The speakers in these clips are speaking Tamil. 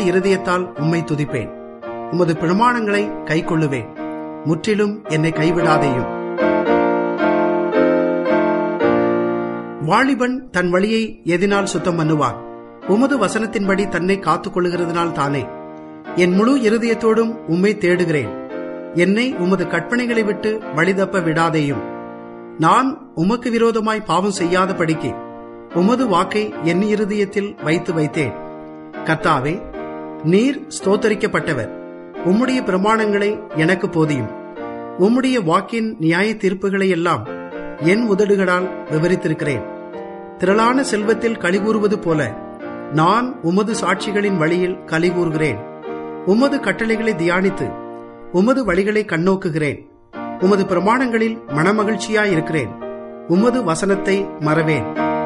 இருதயத்தால் உம்மை துதிப்பேன் உமது பிரமாணங்களை கைக்கொள்ளுவேன் முற்றிலும் என்னை கைவிடாதேயும் வாலிபன் தன் வழியை எதினால் சுத்தம் பண்ணுவான் உமது வசனத்தின்படி தன்னை காத்துக் கொள்ளுகிறதுனால் தானே என் முழு இருதயத்தோடும் உம்மை தேடுகிறேன் என்னை உமது கற்பனைகளை விட்டு வழிதப்ப விடாதேயும் நான் உமக்கு விரோதமாய் பாவம் செய்யாதபடிக்கு உமது வாக்கை என் இருதயத்தில் வைத்து வைத்தேன் கர்த்தாவே நீர் ஸ்தோத்தரிக்கப்பட்டவர் உம்முடைய பிரமாணங்களை எனக்கு போதியும் உம்முடைய வாக்கின் நியாய தீர்ப்புகளை எல்லாம் என் உதடுகளால் விவரித்திருக்கிறேன் திரளான செல்வத்தில் கலிகூறுவது போல நான் உமது சாட்சிகளின் வழியில் கலிகூறுகிறேன் உமது கட்டளைகளை தியானித்து உமது வழிகளை கண்ணோக்குகிறேன் உமது பிரமாணங்களில் மனமகிழ்ச்சியாயிருக்கிறேன் உமது வசனத்தை மறவேன்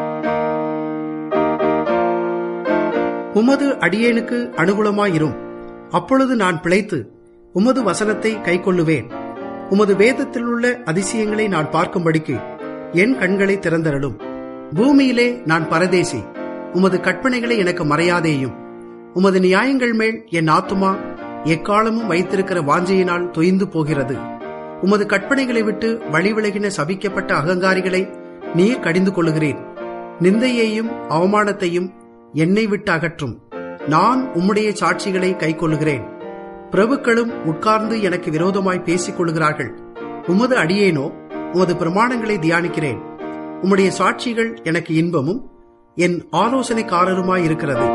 உமது அடியேனுக்கு அனுகூலமாயிரும் அப்பொழுது நான் பிழைத்து உமது வசனத்தை கைக்கொள்ளுவேன் உமது வேதத்தில் உள்ள அதிசயங்களை நான் பார்க்கும்படிக்கு என் கண்களை திறந்தரலும் பூமியிலே நான் பரதேசி உமது கற்பனைகளை எனக்கு மறையாதேயும் உமது நியாயங்கள் மேல் என் ஆத்துமா எக்காலமும் வைத்திருக்கிற வாஞ்சையினால் தொய்ந்து போகிறது உமது கற்பனைகளை விட்டு வழிவிலகின சபிக்கப்பட்ட அகங்காரிகளை நீர் கடிந்து கொள்ளுகிறேன் நிந்தையையும் அவமானத்தையும் என்னை விட்டு அகற்றும் நான் உம்முடைய சாட்சிகளை கைக்கொள்ளுகிறேன் பிரபுக்களும் உட்கார்ந்து எனக்கு விரோதமாய் பேசிக் கொள்கிறார்கள் உமது அடியேனோ உமது பிரமாணங்களை தியானிக்கிறேன் உம்முடைய சாட்சிகள் எனக்கு இன்பமும் என் ஆலோசனைக்காரருமாய் இருக்கிறது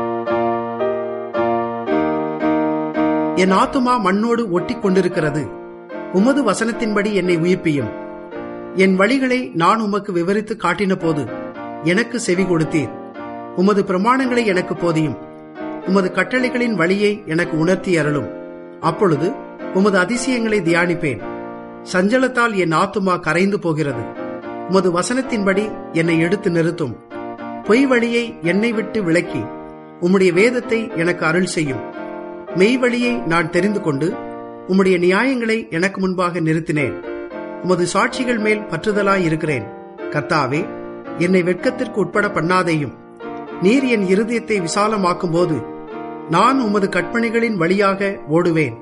என் ஆத்துமா மண்ணோடு ஒட்டிக் கொண்டிருக்கிறது உமது வசனத்தின்படி என்னை உயிர்ப்பியும் என் வழிகளை நான் உமக்கு விவரித்து காட்டின போது எனக்கு செவி கொடுத்தீர் உமது பிரமாணங்களை எனக்கு போதியும் உமது கட்டளைகளின் வழியை எனக்கு உணர்த்தி அருளும் அப்பொழுது உமது அதிசயங்களை தியானிப்பேன் சஞ்சலத்தால் என் ஆத்துமா கரைந்து போகிறது உமது வசனத்தின்படி என்னை எடுத்து நிறுத்தும் பொய் வழியை என்னை விட்டு விலக்கி உம்முடைய வேதத்தை எனக்கு அருள் செய்யும் மெய் வழியை நான் தெரிந்து கொண்டு உம்முடைய நியாயங்களை எனக்கு முன்பாக நிறுத்தினேன் உமது சாட்சிகள் மேல் பற்றுதலாய் இருக்கிறேன் கர்த்தாவே என்னை வெட்கத்திற்கு உட்பட பண்ணாதேயும் நீர் என் இருதயத்தை விசாலமாக்கும் போது நான் உமது கற்பனைகளின் வழியாக ஓடுவேன்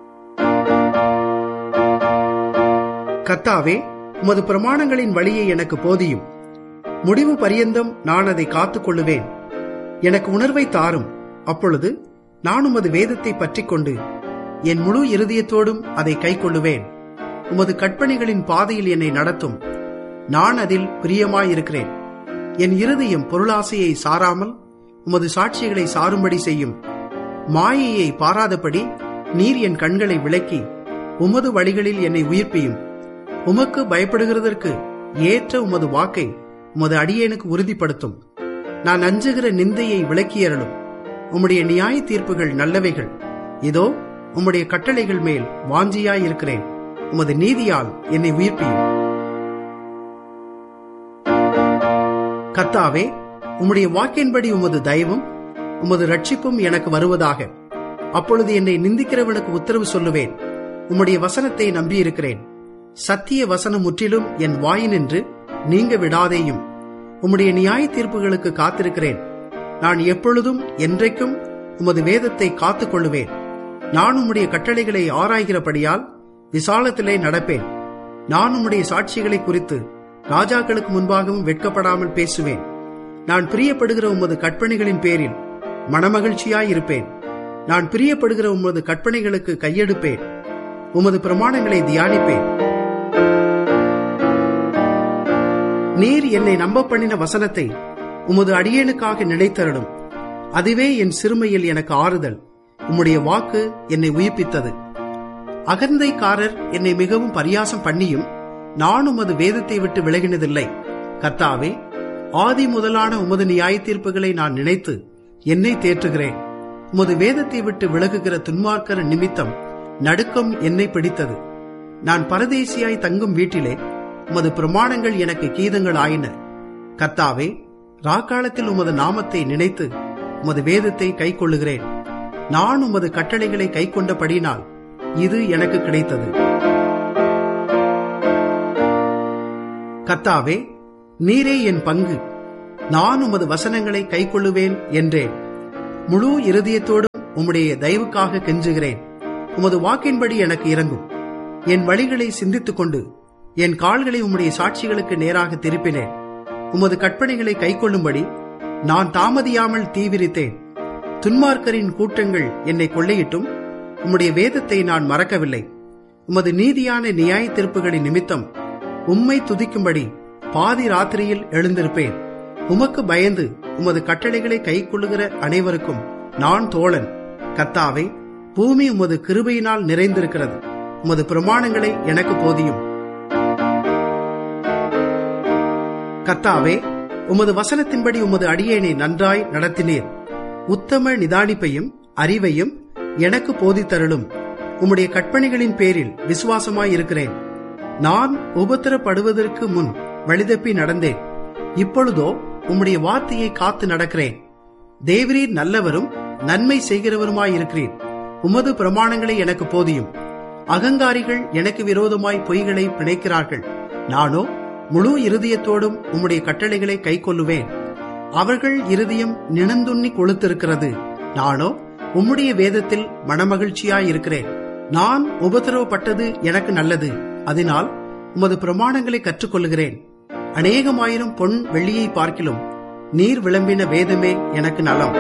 கர்த்தாவே உமது பிரமாணங்களின் வழியை எனக்கு போதியும் முடிவு பரியந்தம் நான் அதை காத்துக் கொள்ளுவேன் எனக்கு உணர்வை தாரும் அப்பொழுது நான் உமது வேதத்தை பற்றிக் கொண்டு என் முழு இருதயத்தோடும் அதை கைக்கொள்ளுவேன் உமது கற்பனைகளின் பாதையில் என்னை நடத்தும் நான் அதில் பிரியமாயிருக்கிறேன் என் இருதயம் பொருளாசையை சாராமல் உமது சாட்சிகளை சாரும்படி செய்யும் மாயையை பாராதபடி நீர் என் கண்களை விளக்கி உமது வழிகளில் என்னை உயிர்ப்பியும் உமக்கு பயப்படுகிறதற்கு ஏற்ற உமது வாக்கை உமது அடியேனுக்கு உறுதிப்படுத்தும் நான் அஞ்சுகிற நிந்தையை விளக்கியறலும் உம்முடைய நியாய தீர்ப்புகள் நல்லவைகள் இதோ உம்முடைய கட்டளைகள் மேல் வாஞ்சியாயிருக்கிறேன் உமது நீதியால் என்னை உயிர்ப்பியும் கர்த்தாவே உம்முடைய வாக்கின்படி உமது தயவும் உமது ரட்சிப்பும் எனக்கு வருவதாக அப்பொழுது என்னை நிந்திக்கிறவனுக்கு உத்தரவு சொல்லுவேன் உம்முடைய வசனத்தை நம்பியிருக்கிறேன் சத்திய வசனம் முற்றிலும் என் வாயினின்று நீங்க விடாதேயும் உம்முடைய நியாய தீர்ப்புகளுக்கு காத்திருக்கிறேன் நான் எப்பொழுதும் என்றைக்கும் உமது வேதத்தை காத்துக் கொள்ளுவேன் நான் உம்முடைய கட்டளைகளை ஆராய்கிறபடியால் விசாலத்திலே நடப்பேன் நான் உம்முடைய சாட்சிகளை குறித்து ராஜாக்களுக்கு முன்பாகவும் வெட்கப்படாமல் பேசுவேன் நான் பிரியப்படுகிற உமது கற்பனைகளின் பேரில் மனமகிழ்ச்சியாயிருப்பேன் நான் பிரியப்படுகிற உமது கற்பனைகளுக்கு கையெடுப்பேன் உமது பிரமாணங்களை தியானிப்பேன் நீர் என்னை நம்ப பண்ணின வசனத்தை உமது அடியேனுக்காக நினைத்தரணும் அதுவே என் சிறுமையில் எனக்கு ஆறுதல் உம்முடைய வாக்கு என்னை உயிர்ப்பித்தது அகந்தைக்காரர் என்னை மிகவும் பரியாசம் பண்ணியும் நான் உமது வேதத்தை விட்டு விலகினதில்லை கர்த்தாவே ஆதி முதலான உமது நியாய தீர்ப்புகளை நான் நினைத்து என்னை தேற்றுகிறேன் உமது வேதத்தை விட்டு விலகுகிற துன்மார்க்கர் நிமித்தம் நடுக்கம் என்னை பிடித்தது நான் பரதேசியாய் தங்கும் வீட்டிலே உமது பிரமாணங்கள் எனக்கு கீதங்கள் ஆயின கர்த்தாவே ராக்காலத்தில் உமது நாமத்தை நினைத்து உமது வேதத்தை கைக்கொள்ளுகிறேன் நான் உமது கட்டளைகளை கைக்கொண்டபடினால் இது எனக்கு கிடைத்தது கர்த்தாவே நீரே என் பங்கு நான் உமது வசனங்களை கைக்கொள்ளுவேன் என்றேன் முழு இருதயத்தோடு உம்முடைய தயவுக்காக கெஞ்சுகிறேன் உமது வாக்கின்படி எனக்கு இறங்கும் என் வழிகளை சிந்தித்துக் கொண்டு என் கால்களை உம்முடைய சாட்சிகளுக்கு நேராக திருப்பினேன் உமது கற்பனைகளை கைக்கொள்ளும்படி நான் தாமதியாமல் தீவிரித்தேன் துன்மார்க்கரின் கூட்டங்கள் என்னை கொள்ளையிட்டும் உம்முடைய வேதத்தை நான் மறக்கவில்லை உமது நீதியான நியாய தீர்ப்புகளின் நிமித்தம் உம்மை துதிக்கும்படி பாதி ராத்திரியில் எழுந்திருப்பேன் உமக்கு பயந்து உமது கட்டளைகளை கைக்கொள்ளுகிற அனைவருக்கும் நான் தோழன் கத்தாவே பூமி உமது கிருபையினால் நிறைந்திருக்கிறது உமது பிரமாணங்களை எனக்கு போதியும் கத்தாவே உமது வசனத்தின்படி உமது அடியேனை நன்றாய் நடத்தினீர் உத்தம நிதானிப்பையும் அறிவையும் எனக்கு போதித்தருளும் உம்முடைய கற்பனைகளின் பேரில் விசுவாசமாயிருக்கிறேன் நான் உபத்திரப்படுவதற்கு முன் வழிதப்பி நடந்தேன் இப்பொழுதோ உம்முடைய வார்த்தையை காத்து நடக்கிறேன் தேவரீர் நல்லவரும் நன்மை செய்கிறவருமாயிருக்கிறீர் உமது பிரமாணங்களை எனக்கு போதியும் அகங்காரிகள் எனக்கு விரோதமாய் பொய்களை பிணைக்கிறார்கள் நானோ முழு இருதயத்தோடும் உம்முடைய கட்டளைகளை கைக்கொள்ளுவேன் அவர்கள் இருதயம் நினந்துண்ணி கொளுத்திருக்கிறது நானோ உம்முடைய வேதத்தில் மனமகிழ்ச்சியாயிருக்கிறேன் நான் உபத்திரவப்பட்டது எனக்கு நல்லது அதனால் உமது பிரமாணங்களை கற்றுக்கொள்ளுகிறேன் அநேகமாயிரம் பொன் வெள்ளியை பார்க்கிலும் நீர் விளம்பின வேதமே எனக்கு நலம்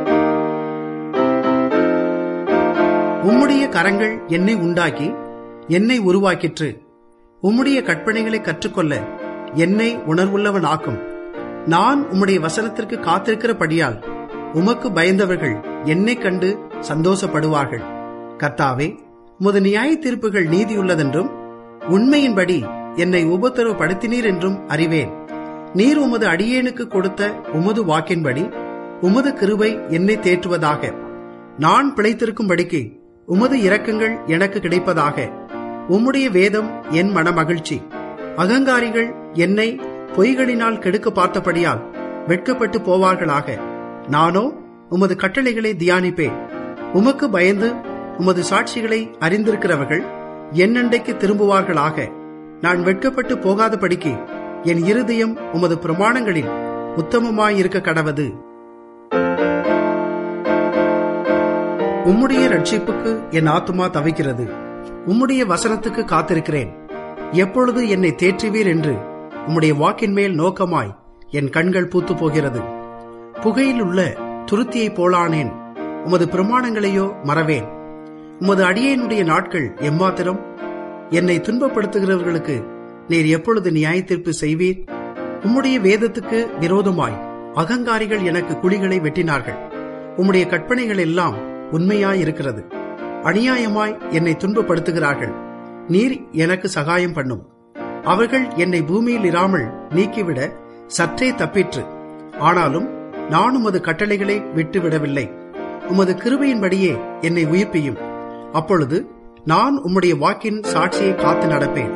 உம்முடைய கரங்கள் என்னை உண்டாக்கி என்னை உருவாக்கிற்று உம்முடைய கற்பனைகளை கற்றுக்கொள்ள என்னை உணர்வுள்ளவனாக்கும் நான் உம்முடைய வசனத்திற்கு காத்திருக்கிறபடியால் உமக்கு பயந்தவர்கள் என்னை கண்டு சந்தோஷப்படுவார்கள் கர்த்தாவே உமது நியாய தீர்ப்புகள் நீதியுள்ளதென்றும் உண்மையின்படி என்னை உபத்திரவப்படுத்தினீர் என்றும் அறிவேன் நீர் உமது அடியேனுக்கு கொடுத்த உமது வாக்கின்படி உமது கிருபை என்னை தேற்றுவதாக நான் பிழைத்திருக்கும்படிக்கு உமது இரக்கங்கள் எனக்கு கிடைப்பதாக உம்முடைய வேதம் என் மனமகிழ்ச்சி அகங்காரிகள் என்னை பொய்களினால் கெடுக்க பார்த்தபடியால் வெட்கப்பட்டு போவார்களாக நானோ உமது கட்டளைகளை தியானிப்பேன் உமக்கு பயந்து உமது சாட்சிகளை அறிந்திருக்கிறவர்கள் என்னண்டைக்கு திரும்புவார்களாக நான் வெட்கப்பட்டு போகாதபடிக்கு என் இருதயம் உமது பிரமாணங்களில் உத்தமமாயிருக்க கடவது உம்முடைய ரட்சிப்புக்கு என் ஆத்துமா தவிக்கிறது உம்முடைய வசனத்துக்கு காத்திருக்கிறேன் எப்பொழுது என்னை தேற்றுவீர் என்று உம்முடைய வாக்கின் மேல் நோக்கமாய் என் கண்கள் பூத்து போகிறது புகையில் உள்ள துருத்தியைப் போலானேன் உமது பிரமாணங்களையோ மறவேன் உமது அடியேனுடைய நாட்கள் எம்மாத்திரம் என்னை துன்பப்படுத்துகிறவர்களுக்கு நீர் எப்பொழுது நியாய தீர்ப்பு செய்வீர் உம்முடைய வேதத்துக்கு விரோதமாய் அகங்காரிகள் எனக்கு குழிகளை வெட்டினார்கள் உம்முடைய கற்பனைகள் எல்லாம் உண்மையாயிருக்கிறது அநியாயமாய் என்னை துன்பப்படுத்துகிறார்கள் நீர் எனக்கு சகாயம் பண்ணும் அவர்கள் என்னை பூமியில் இராமல் நீக்கிவிட சற்றே தப்பிற்று ஆனாலும் நான் உமது கட்டளைகளை விட்டுவிடவில்லை உமது கிருபையின்படியே என்னை உயிர்ப்பியும் அப்பொழுது நான் உம்முடைய வாக்கின் சாட்சியை காத்து நடப்பேன்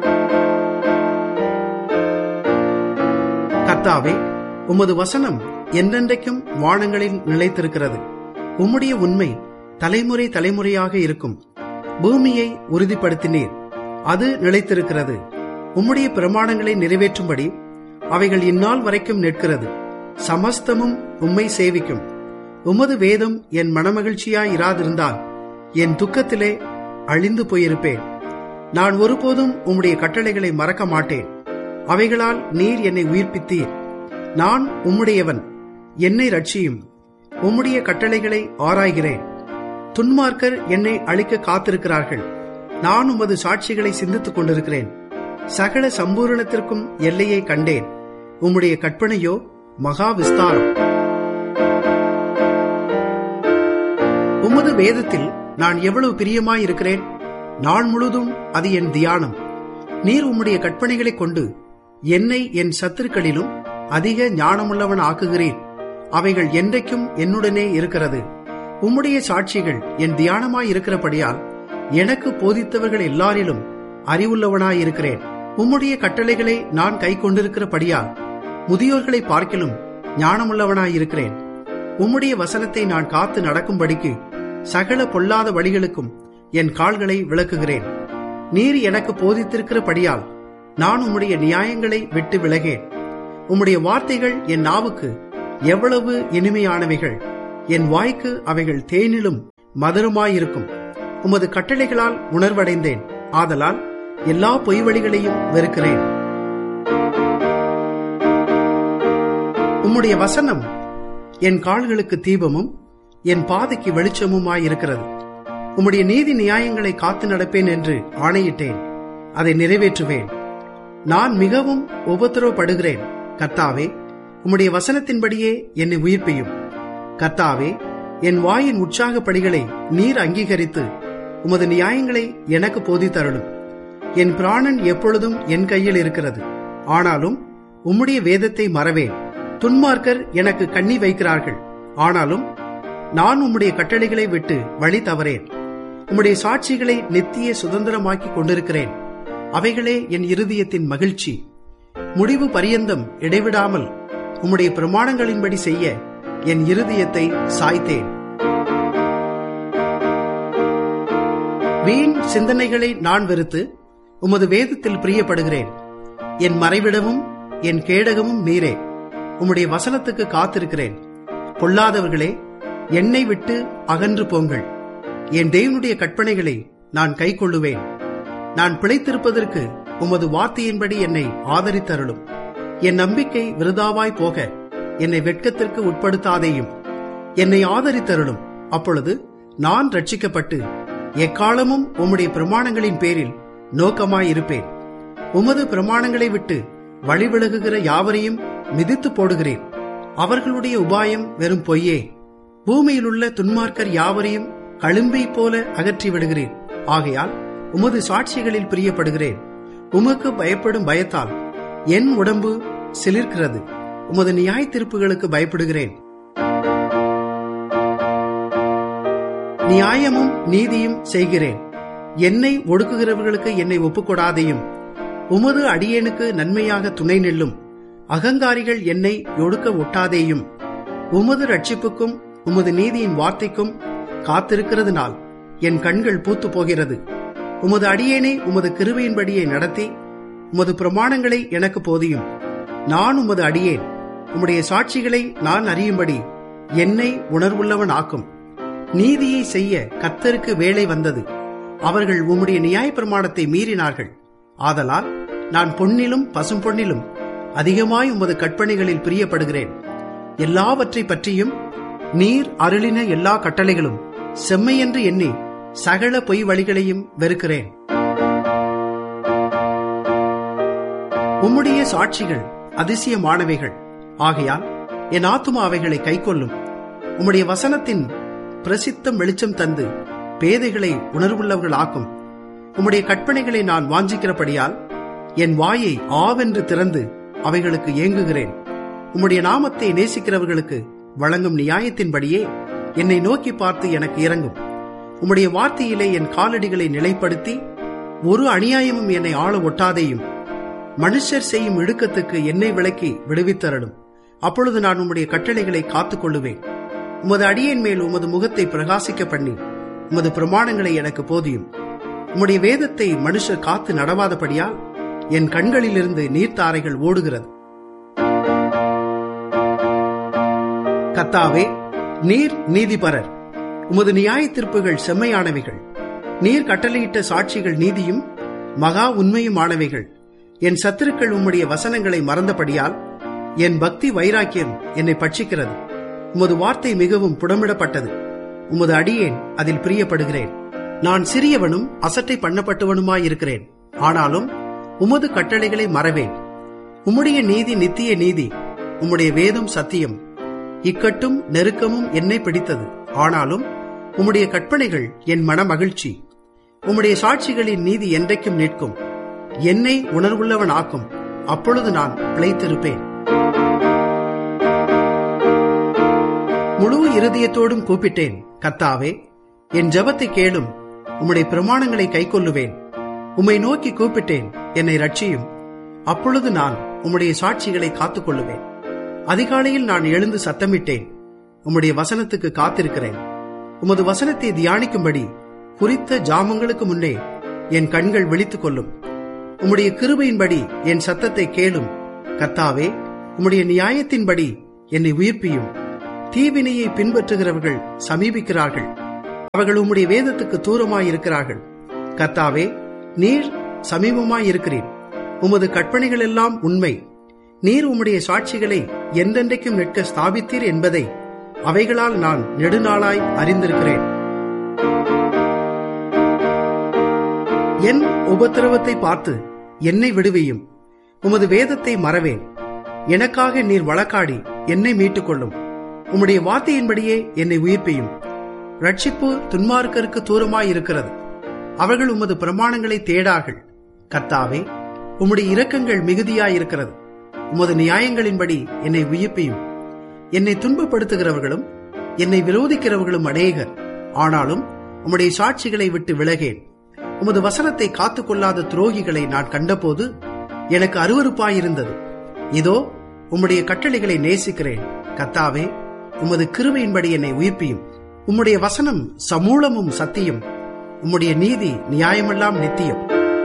கர்த்தாவே உமது வசனம் என்றென்றைக்கும் வானங்களில் நிலைத்திருக்கிறது உம்முடைய உண்மை தலைமுறை தலைமுறையாக இருக்கும் பூமியை உறுதிப்படுத்தினீர் அது நிலைத்திருக்கிறது உம்முடைய பிரமாணங்களை நிறைவேற்றும்படி அவைகள் இந்நாள் வரைக்கும் நிற்கிறது சமஸ்தமும் உம்மை சேவிக்கும் உமது வேதம் என் மனமகிழ்ச்சியாய் இராதிருந்தால் என் துக்கத்திலே அழிந்து போயிருப்பேன் நான் ஒருபோதும் உம்முடைய கட்டளைகளை மறக்க மாட்டேன் அவைகளால் நீர் என்னை உயிர்ப்பித்தீர் நான் உம்முடையவன் என்னை ரட்சியும் உம்முடைய கட்டளைகளை ஆராய்கிறேன் துன்மார்க்கர் என்னை அழிக்க காத்திருக்கிறார்கள் நான் உமது சாட்சிகளை சிந்தித்துக் கொண்டிருக்கிறேன் சகல சம்பூரணத்திற்கும் எல்லையை கண்டேன் உம்முடைய கற்பனையோ மகா விஸ்தாரம் உமது வேதத்தில் நான் எவ்வளவு பிரியமாயிருக்கிறேன் நாள் முழுதும் அது என் தியானம் நீர் உம்முடைய கற்பனைகளைக் கொண்டு என்னை என் சத்துருக்களிலும் அதிக ஞானமுள்ளவன் ஆக்குகிறேன் அவைகள் என்றைக்கும் என்னுடனே இருக்கிறது உம்முடைய சாட்சிகள் என் தியானமாய் இருக்கிறபடியால் எனக்கு போதித்தவர்கள் எல்லாரிலும் அறிவுள்ளவனாயிருக்கிறேன் உம்முடைய கட்டளைகளை நான் கை கொண்டிருக்கிறபடியால் முதியோர்களை பார்க்கிலும் ஞானமுள்ளவனாயிருக்கிறேன் உம்முடைய வசனத்தை நான் காத்து நடக்கும்படிக்கு சகல பொல்லாத வழிகளுக்கும் என் கால்களை விளக்குகிறேன் நீர் எனக்கு போதித்திருக்கிறபடியால் நான் உம்முடைய நியாயங்களை விட்டு விலகேன் உம்முடைய வார்த்தைகள் என் நாவுக்கு எவ்வளவு இனிமையானவைகள் என் வாய்க்கு அவைகள் தேனிலும் மதுரமாயிருக்கும் உமது கட்டளைகளால் உணர்வடைந்தேன் ஆதலால் எல்லா பொய் வழிகளையும் வெறுக்கிறேன் உம்முடைய வசனம் என் கால்களுக்கு தீபமும் என் பாதைக்கு வெளிச்சமுமாயிருக்கிறது உம்முடைய நீதி நியாயங்களை காத்து நடப்பேன் என்று ஆணையிட்டேன் அதை நிறைவேற்றுவேன் நான் மிகவும் உபத்திரவப்படுகிறேன் கர்த்தாவே உம்முடைய வசனத்தின்படியே என்னை உயிர்ப்பியும் கர்த்தாவே என் வாயின் உற்சாக படிகளை நீர் அங்கீகரித்து உமது நியாயங்களை எனக்கு போதித்தருளும் என் பிராணன் எப்பொழுதும் என் கையில் இருக்கிறது ஆனாலும் உம்முடைய வேதத்தை மறவேன் துன்மார்க்கர் எனக்கு கண்ணி வைக்கிறார்கள் ஆனாலும் நான் உம்முடைய கட்டளைகளை விட்டு வழி தவறேன் உம்முடைய சாட்சிகளை நித்திய சுதந்திரமாக்கி கொண்டிருக்கிறேன் அவைகளே என் இருதயத்தின் மகிழ்ச்சி முடிவு பரியந்தம் இடைவிடாமல் உம்முடைய பிரமாணங்களின்படி செய்ய என் இருதயத்தை சாய்த்தேன் வீண் சிந்தனைகளை நான் வெறுத்து உமது வேதத்தில் பிரியப்படுகிறேன் என் மறைவிடமும் என் கேடகமும் நீரே உம்முடைய வசனத்துக்கு காத்திருக்கிறேன் பொல்லாதவர்களே என்னை விட்டு அகன்று போங்கள் என் தேவனுடைய கற்பனைகளை நான் கைக்கொள்ளுவேன் நான் பிழைத்திருப்பதற்கு உமது வார்த்தையின்படி என்னை ஆதரித்தருளும் என் நம்பிக்கை விருதாவாய் போக என்னை வெட்கத்திற்கு உட்படுத்தாதேயும் என்னை ஆதரித்தருளும் அப்பொழுது நான் ரட்சிக்கப்பட்டு எக்காலமும் உம்முடைய பிரமாணங்களின் பேரில் நோக்கமாயிருப்பேன் உமது பிரமாணங்களை விட்டு வழிவிலகுகிற யாவரையும் மிதித்து போடுகிறேன் அவர்களுடைய உபாயம் வெறும் பொய்யே பூமியிலுள்ள துன்மார்க்கர் யாவரையும் களும்பை போல அகற்றி விடுகிறேன் ஆகையால் உமது சாட்சிகளில் பிரியப்படுகிறேன் உமக்கு பயப்படும் பயத்தால் என் உடம்பு சிலிர்க்கிறது உமது நியாய தீர்ப்புகளுக்கு பயப்படுகிறேன் நியாயமும் நீதியும் செய்கிறேன் என்னை ஒடுக்குகிறவர்களுக்கு என்னை ஒப்புக்கொடாதையும் உமது அடியேனுக்கு நன்மையாக துணை நில்லும் அகங்காரிகள் என்னை ஒடுக்க ஒட்டாதேயும் உமது ரட்சிப்புக்கும் உமது நீதியின் வார்த்தைக்கும் காத்திருக்கிறதுனால் என் கண்கள் பூத்து போகிறது உமது அடியேனே உமது கிருபையின்படியை நடத்தி உமது பிரமாணங்களை எனக்கு போதியும் நான் உமது அடியேன் உம்முடைய சாட்சிகளை நான் அறியும்படி என்னை உணர்வுள்ளவன் ஆக்கும் நீதியை செய்ய கத்தருக்கு வேலை வந்தது அவர்கள் உம்முடைய நியாயப்பிரமாணத்தை மீறினார்கள் ஆதலால் நான் பொன்னிலும் பசும் பொன்னிலும் அதிகமாய் உமது கற்பனைகளில் பிரியப்படுகிறேன் எல்லாவற்றை பற்றியும் நீர் அருளின எல்லா கட்டளைகளும் செம்மையென்று எண்ணி சகல பொய் வழிகளையும் வெறுக்கிறேன் உம்முடைய சாட்சிகள் அதிசயமானவைகள் ஆகையால் என் ஆத்துமா அவைகளை கைக்கொள்ளும் உம்முடைய வசனத்தின் பிரசித்தம் வெளிச்சம் தந்து பேதைகளை உணர்வுள்ளவர்கள் ஆக்கும் உம்முடைய கற்பனைகளை நான் வாஞ்சிக்கிறபடியால் என் வாயை ஆவென்று திறந்து அவைகளுக்கு ஏங்குகிறேன் உம்முடைய நாமத்தை நேசிக்கிறவர்களுக்கு வழங்கும் நியாயத்தின்படியே என்னை நோக்கி பார்த்து எனக்கு இறங்கும் உம்முடைய வார்த்தையிலே என் காலடிகளை நிலைப்படுத்தி ஒரு அநியாயமும் என்னை ஆள ஒட்டாதேயும் மனுஷர் செய்யும் இடுக்கத்துக்கு என்னை விலக்கி விடுவித்தரலும் அப்பொழுது நான் உம்முடைய கட்டளைகளை காத்துக் கொள்ளுவேன் உமது அடியேன் மேல் உமது முகத்தை பிரகாசிக்க பண்ணி உமது பிரமாணங்களை எனக்கு போதியும் உம்முடைய வேதத்தை மனுஷர் காத்து நடவாதபடியால் என் கண்களிலிருந்து நீர்த்தாரைகள் ஓடுகிறது கத்தாவே நீர் நீதிபரர் உமது நியாய தீர்ப்புகள் செம்மையானவைகள் நீர் கட்டளையிட்ட சாட்சிகள் நீதியும் மகா உண்மையுமானவைகள் என் சத்துருக்கள் உம்முடைய வசனங்களை மறந்தபடியால் என் பக்தி வைராக்கியம் என்னை பட்சிக்கிறது உமது வார்த்தை மிகவும் புடமிடப்பட்டது உமது அடியேன் அதில் பிரியப்படுகிறேன் நான் சிறியவனும் அசட்டை பண்ணப்பட்டவனுமாயிருக்கிறேன் ஆனாலும் உமது கட்டளைகளை மறவேன் உம்முடைய நீதி நித்திய நீதி உம்முடைய வேதம் சத்தியம் இக்கட்டும் நெருக்கமும் என்னை பிடித்தது ஆனாலும் உம்முடைய கற்பனைகள் என் மன மகிழ்ச்சி உம்முடைய சாட்சிகளின் நீதி என்றைக்கும் நிற்கும் என்னை உணர்வுள்ளவன் ஆக்கும் அப்பொழுது நான் பிழைத்திருப்பேன் முழு இருதயத்தோடும் கூப்பிட்டேன் கத்தாவே என் ஜபத்தை கேளும் உம்முடைய பிரமாணங்களை கைக்கொள்ளுவேன் உம்மை நோக்கி கூப்பிட்டேன் என்னை ரட்சியும் அப்பொழுது நான் உம்முடைய சாட்சிகளை காத்துக்கொள்ளுவேன் அதிகாலையில் நான் எழுந்து சத்தமிட்டேன் உம்முடைய வசனத்துக்கு காத்திருக்கிறேன் உமது வசனத்தை தியானிக்கும்படி குறித்த ஜாமங்களுக்கு முன்னே என் கண்கள் விழித்துக் கொள்ளும் உம்முடைய கிருபையின்படி என் சத்தத்தை கேளும் கத்தாவே உம்முடைய நியாயத்தின்படி என்னை உயிர்ப்பியும் தீவினையை பின்பற்றுகிறவர்கள் சமீபிக்கிறார்கள் அவர்கள் உம்முடைய வேதத்துக்கு தூரமாயிருக்கிறார்கள் கர்த்தாவே நீர் சமீபமாயிருக்கிறீர் உமது கற்பனைகள் எல்லாம் உண்மை நீர் உம்முடைய சாட்சிகளை என்றென்றைக்கும் நிற்க ஸ்தாபித்தீர் என்பதை அவைகளால் நான் நெடுநாளாய் அறிந்திருக்கிறேன் என் உபத்திரவத்தை பார்த்து என்னை விடுவியும் உமது வேதத்தை மறவேன் எனக்காக நீர் வழக்காடி என்னை மீட்டுக் கொள்ளும் உம்முடைய வார்த்தையின்படியே என்னை உயிர்ப்பியும் ரட்சிப்பு துன்மார்க்கருக்கு தூரமாய் இருக்கிறது அவர்கள் உமது பிரமாணங்களை தேடார்கள் கர்த்தாவே உம்முடைய இரக்கங்கள் மிகுதியாயிருக்கிறது உமது நியாயங்களின்படி என்னை உயிர்ப்பியும் என்னை துன்பப்படுத்துகிறவர்களும் என்னை விரோதிக்கிறவர்களும் அநேகர் ஆனாலும் உம்முடைய சாட்சிகளை விட்டு விலகேன் உமது வசனத்தை காத்துக் கொள்ளாத துரோகிகளை நான் கண்டபோது எனக்கு அருவருப்பாயிருந்தது இதோ உம்முடைய கட்டளைகளை நேசிக்கிறேன் கத்தாவே உமது கிருபையின்படி என்னை உயிர்ப்பியும் உம்முடைய வசனம் சமூலமும் சத்தியம் உம்முடைய நீதி நியாயமெல்லாம் நித்தியம்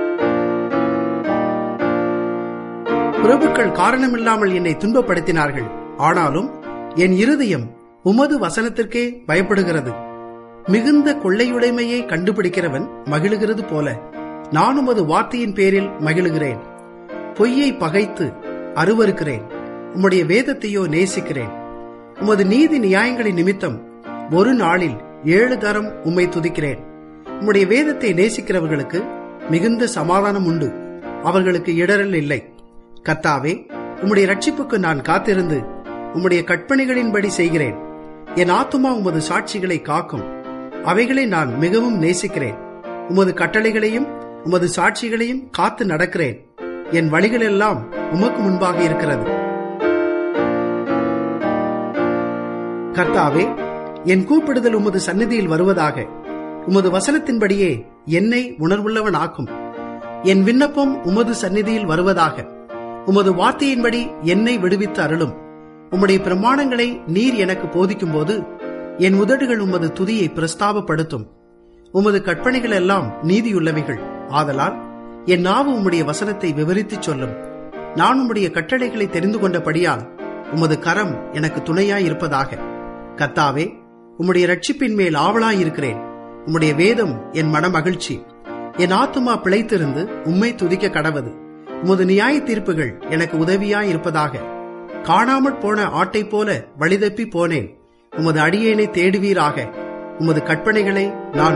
பிரபுக்கள் காரணமில்லாமல் என்னை துன்பப்படுத்தினார்கள் ஆனாலும் என் இருதயம் உமது வசனத்திற்கே பயப்படுகிறது மிகுந்த கொள்ளையுடைமையை கண்டுபிடிக்கிறவன் மகிழுகிறது போல நான் உமது வார்த்தையின் பேரில் மகிழுகிறேன் பொய்யை பகைத்து அருவருக்கிறேன் உம்முடைய வேதத்தையோ நேசிக்கிறேன் உமது நீதி நியாயங்களின் நிமித்தம் ஒரு நாளில் ஏழு தரம் உம்மை துதிக்கிறேன் உம்முடைய வேதத்தை நேசிக்கிறவர்களுக்கு மிகுந்த சமாதானம் உண்டு அவர்களுக்கு இடரல் இல்லை கத்தாவே உம்முடைய ரட்சிப்புக்கு நான் காத்திருந்து உம்முடைய கற்பனைகளின்படி செய்கிறேன் என் ஆத்துமா உமது சாட்சிகளை காக்கும் அவைகளை நான் மிகவும் நேசிக்கிறேன் உமது கட்டளைகளையும் உமது சாட்சிகளையும் காத்து நடக்கிறேன் என் வழிகளெல்லாம் உமக்கு முன்பாக இருக்கிறது கர்த்தாவே என் கூப்பிடுதல் உமது சந்நிதியில் வருவதாக உமது வசனத்தின்படியே என்னை உணர்வுள்ளவன் ஆக்கும் என் விண்ணப்பம் உமது சந்நிதியில் வருவதாக உமது வார்த்தையின்படி என்னை விடுவித்து அருளும் உம்முடைய பிரமாணங்களை நீர் எனக்கு போதிக்கும் போது என் உதடுகள் உமது துதியை பிரஸ்தாபப்படுத்தும் உமது கற்பனைகள் எல்லாம் நீதியுள்ளவைகள் ஆதலால் என் நாவு உம்முடைய வசனத்தை விவரித்துச் சொல்லும் நான் உம்முடைய கட்டளைகளை தெரிந்து கொண்டபடியால் உமது கரம் எனக்கு துணையாய் இருப்பதாக கத்தாவே உம்முடைய ரட்சிப்பின் மேல் ஆவலாயிருக்கிறேன் உம்முடைய வேதம் என் மன மகிழ்ச்சி என் ஆத்துமா பிழைத்திருந்து உம்மை துதிக்க கடவது உமது நியாய தீர்ப்புகள் எனக்கு உதவியாயிருப்பதாக காணாமற் போன ஆட்டை போல வழிதப்பி போனேன் உமது அடியேனை தேடுவீராக உமது கற்பனைகளை நான்